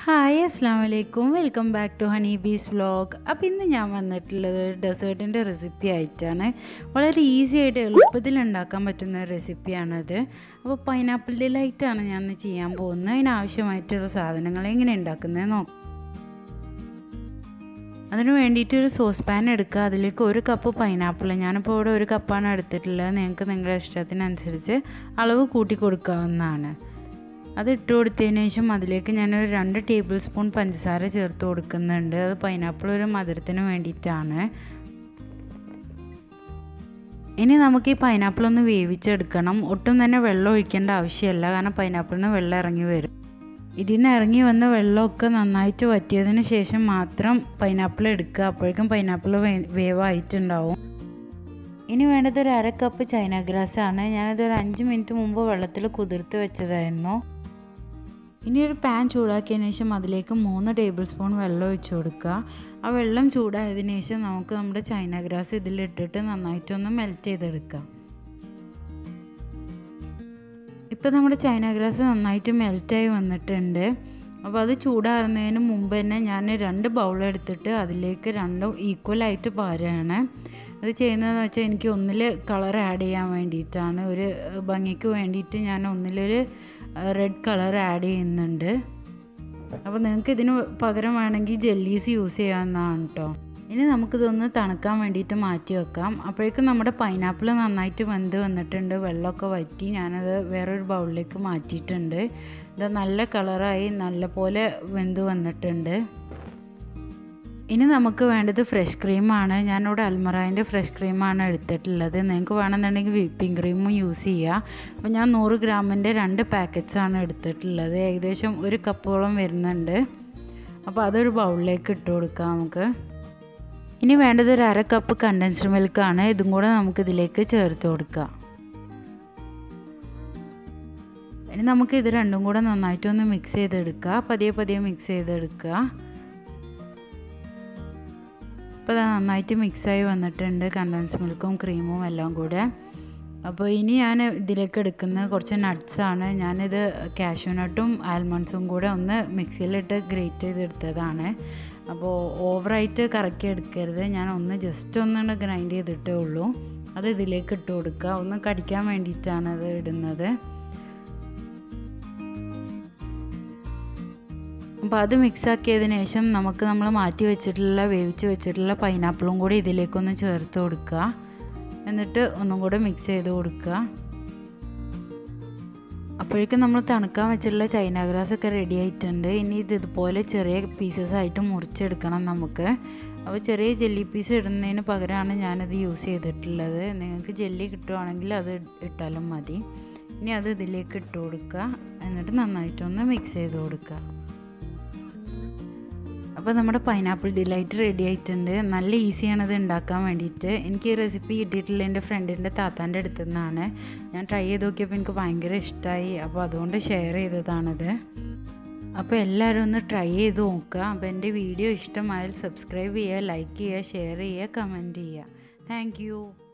hi അസ്സാം വലൈക്കും welcome back to honey bees vlog അപ്പോൾ ഇന്ന് ഞാൻ വന്നിട്ടുള്ളത് ഡെസേർട്ടിൻ്റെ റെസിപ്പി ആയിട്ടാണ് വളരെ ഈസി ആയിട്ട് എളുപ്പത്തിൽ ഉണ്ടാക്കാൻ പറ്റുന്ന റെസിപ്പിയാണത് അപ്പോൾ പൈനാപ്പിൾ ഡിലൈറ്റാണ് ഞാൻ ഇന്ന് ചെയ്യാൻ പോകുന്നത് അതിനാവശ്യമായിട്ടുള്ള സാധനങ്ങൾ എങ്ങനെ ഉണ്ടാക്കുന്നത് നോക്കാം അതിന് വേണ്ടിയിട്ട് ഒരു സോസ് പാൻ എടുക്കുക അതിലേക്ക് ഒരു കപ്പ് പൈനാപ്പിൾ ഞാനിപ്പോൾ ഇവിടെ ഒരു കപ്പാണ് എടുത്തിട്ടുള്ളത് നിങ്ങൾക്ക് നിങ്ങളുടെ ഇഷ്ടത്തിനനുസരിച്ച് അളവ് കൂട്ടി കൊടുക്കാവുന്നതാണ് അത് ഇട്ട് കൊടുത്തതിന് ശേഷം അതിലേക്ക് ഞാനൊരു രണ്ട് ടേബിൾ സ്പൂൺ പഞ്ചസാര ചേർത്ത് കൊടുക്കുന്നുണ്ട് അത് പൈനാപ്പിൾ ഒരു മധുരത്തിന് വേണ്ടിയിട്ടാണ് ഇനി നമുക്ക് ഈ പൈനാപ്പിൾ ഒന്ന് വേവിച്ചെടുക്കണം ഒട്ടും തന്നെ വെള്ളം ഒഴിക്കേണ്ട ആവശ്യമില്ല കാരണം പൈനാപ്പിളിൽ നിന്ന് വെള്ളം ഇറങ്ങി വരും ഇതിന് ഇറങ്ങി വന്ന വെള്ളമൊക്കെ നന്നായിട്ട് വറ്റിയതിന് ശേഷം മാത്രം പൈനാപ്പിൾ എടുക്കുക അപ്പോഴേക്കും പൈനാപ്പിൾ വേവായിട്ടുണ്ടാവും ഇനി വേണ്ടത് ഒരു അര കപ്പ് ചൈന ഗ്രാസ് ആണ് ഞാനത് ഒരു അഞ്ച് മിനിറ്റ് മുമ്പ് വെള്ളത്തിൽ കുതിർത്ത് വെച്ചതായിരുന്നു ഇനി ഒരു പാൻ ചൂടാക്കിയതിന് ശേഷം അതിലേക്ക് മൂന്ന് ടേബിൾ സ്പൂൺ വെള്ളം ഒഴിച്ചു കൊടുക്കുക ആ വെള്ളം ചൂടായതിനു ശേഷം നമുക്ക് നമ്മുടെ ചൈന ഗ്രാസ് ഇതിലിട്ടിട്ട് നന്നായിട്ടൊന്ന് മെൽറ്റ് ചെയ്തെടുക്കാം ഇപ്പോൾ നമ്മുടെ ചൈന ഗ്രാസ് നന്നായിട്ട് മെൽറ്റായി വന്നിട്ടുണ്ട് അപ്പോൾ അത് ചൂടാറുന്നതിന് മുമ്പ് തന്നെ ഞാൻ രണ്ട് ബൗൾ എടുത്തിട്ട് അതിലേക്ക് രണ്ടും ഈക്വലായിട്ട് പാരുകയാണ് അത് ചെയ്യുന്നതെന്ന് വെച്ചാൽ എനിക്ക് ഒന്നിൽ കളർ ആഡ് ചെയ്യാൻ വേണ്ടിയിട്ടാണ് ഒരു ഭംഗിക്ക് വേണ്ടിയിട്ട് ഞാൻ ഒന്നിലൊരു റെഡ് കളർ ആഡ് ചെയ്യുന്നുണ്ട് അപ്പോൾ നിങ്ങൾക്ക് ഇതിന് പകരം വേണമെങ്കിൽ ജെല്ലീസ് യൂസ് ചെയ്യാവുന്നതാണ് കേട്ടോ ഇനി നമുക്കിതൊന്ന് തണുക്കാൻ വേണ്ടിയിട്ട് മാറ്റി വെക്കാം അപ്പോഴേക്കും നമ്മുടെ പൈനാപ്പിൾ നന്നായിട്ട് വെന്ത് വന്നിട്ടുണ്ട് വെള്ളമൊക്കെ വറ്റി ഞാനത് വേറൊരു ബൗളിലേക്ക് മാറ്റിയിട്ടുണ്ട് ഇത് നല്ല കളറായി നല്ല പോലെ വെന്ത് വന്നിട്ടുണ്ട് ഇനി നമുക്ക് വേണ്ടത് ഫ്രഷ് ക്രീമാണ് ഞാനിവിടെ അൽമറായിൻ്റെ ഫ്രഷ് ക്രീമാണ് എടുത്തിട്ടുള്ളത് നിങ്ങൾക്ക് വേണമെന്നുണ്ടെങ്കിൽ വിപ്പിംഗ് ക്രീമും യൂസ് ചെയ്യുക അപ്പോൾ ഞാൻ നൂറ് ഗ്രാമിൻ്റെ രണ്ട് പാക്കറ്റ്സാണ് എടുത്തിട്ടുള്ളത് ഏകദേശം ഒരു കപ്പോളം വരുന്നുണ്ട് അപ്പോൾ അതൊരു ബൗളിലേക്ക് ഇട്ട് കൊടുക്കാം നമുക്ക് ഇനി വേണ്ടത് ഒരു അര കപ്പ് കണ്ടൻസ്ഡ് മിൽക്കാണ് ഇതും കൂടെ നമുക്ക് ഇതിലേക്ക് ചേർത്ത് കൊടുക്കാം ഇനി നമുക്ക് ഇത് രണ്ടും കൂടെ നന്നായിട്ടൊന്ന് മിക്സ് ചെയ്തെടുക്കുക പതിയെ പതിയെ മിക്സ് ചെയ്തെടുക്കുക ഇപ്പോൾ അത് നന്നായിട്ട് മിക്സായി വന്നിട്ടുണ്ട് കണ്ടൻസ് മിൽക്കും ക്രീമും എല്ലാം കൂടെ അപ്പോൾ ഇനി ഞാൻ ഇതിലേക്ക് എടുക്കുന്ന കുറച്ച് നട്ട്സാണ് ഞാനിത് കാഷ്യൂ നട്ടും ആൽമണ്ട്സും കൂടെ ഒന്ന് മിക്സിയിലിട്ട് ഗ്രേറ്റ് ചെയ്തെടുത്തതാണ് അപ്പോൾ ഓവറായിട്ട് കറക്കി എടുക്കരുത് ഞാൻ ഒന്ന് ജസ്റ്റ് ഒന്ന് ഗ്രൈൻഡ് ചെയ്തിട്ടേ ഉള്ളൂ അത് ഇതിലേക്ക് ഇട്ട് കൊടുക്കുക ഒന്ന് കടിക്കാൻ വേണ്ടിയിട്ടാണ് അത് ഇടുന്നത് അപ്പോൾ അത് മിക്സ് ആക്കിയതിന് ശേഷം നമുക്ക് നമ്മൾ മാറ്റി വെച്ചിട്ടുള്ള വേവിച്ച് വെച്ചിട്ടുള്ള പൈനാപ്പിളും കൂടി ഇതിലേക്കൊന്ന് ചേർത്ത് കൊടുക്കുക എന്നിട്ട് ഒന്നും കൂടെ മിക്സ് ചെയ്ത് കൊടുക്കുക അപ്പോഴേക്കും നമ്മൾ തണുക്കാൻ വെച്ചിട്ടുള്ള ചൈന ഗ്രാസ് ഒക്കെ റെഡി ആയിട്ടുണ്ട് ഇനി ഇത് ഇതുപോലെ ചെറിയ പീസസ് ആയിട്ട് മുറിച്ചെടുക്കണം നമുക്ക് അപ്പോൾ ചെറിയ ജെല്ലി പീസ് ഇടുന്നതിന് പകരമാണ് ഞാനത് യൂസ് ചെയ്തിട്ടുള്ളത് നിങ്ങൾക്ക് ജെല്ലി കിട്ടുവാണെങ്കിൽ അത് ഇട്ടാലും മതി ഇനി അത് ഇതിലേക്ക് ഇട്ട് കൊടുക്കുക എന്നിട്ട് നന്നായിട്ടൊന്ന് മിക്സ് ചെയ്ത് കൊടുക്കുക അപ്പോൾ നമ്മുടെ പൈനാപ്പിൾ ഡിലൈറ്റ് റെഡി ആയിട്ടുണ്ട് നല്ല ഈസിയാണ് ഇത് ഉണ്ടാക്കാൻ വേണ്ടിയിട്ട് എനിക്ക് ഈ റെസിപ്പി കിട്ടിയിട്ടുള്ള എൻ്റെ ഫ്രണ്ടിൻ്റെ താത്താൻ്റെ അടുത്തു നിന്നാണ് ഞാൻ ട്രൈ ചെയ്ത് നോക്കിയപ്പോൾ എനിക്ക് ഭയങ്കര ഇഷ്ടമായി അപ്പോൾ അതുകൊണ്ട് ഷെയർ ചെയ്തതാണിത് അപ്പോൾ എല്ലാവരും ഒന്ന് ട്രൈ ചെയ്ത് നോക്കുക അപ്പോൾ എൻ്റെ വീഡിയോ ഇഷ്ടമായാൽ സബ്സ്ക്രൈബ് ചെയ്യുക ലൈക്ക് ചെയ്യുക ഷെയർ ചെയ്യുക കമൻറ്റ് ചെയ്യുക താങ്ക്